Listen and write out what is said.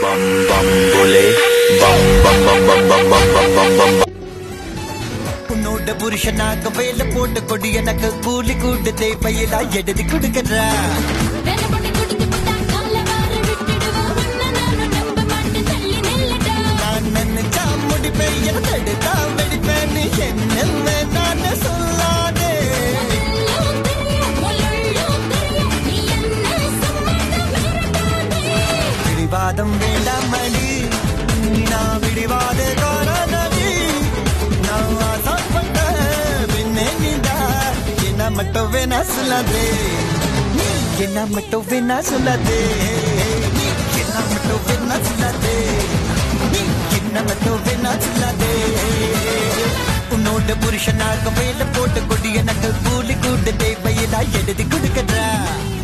bum bum bole bum bum bum bum bum bum bum bum bum bum உன்னோட புருஷனாக வேலை போட்டு கொடி எனக்கு கூலி கூட்டத்தை பையலா எடுத்து கொடுக்கறா வேலை பண்ணி கொடுத்து விட்டா கால வார விட்டுடுவா உன்னை நானும் நம்ப மாட்டேன் தள்ளி நில்லடா நான் நினைச்சா முடிப்பேன் என தடுத்தா வெடிப்பேன் என்ன நான் சொல்லாதே எல்லாம் தெரியும் முள்ளும் தெரியும் நீ என்ன சம்மதம் மிரட்டாதே பிடிவாதம் வேண்டாம் மணி நான் பிடிவாத காரணி நான் ஆசைப்பட்ட பின்னே நீடா என்ன மட்டும் வேணா சொல்லாதே நீ என்ன மட்டும் வேணா சொல்லாதே நீ என்ன மட்டும் வேணா சொல்லாதே நீ என்ன மட்டும் வேணா சொல்லாதே உன்னோட புருஷனாக வேலை போட்டு கொடி எனக்கு கூலி கூட்டு தேவையில்லா எழுதி கொடுக்கறா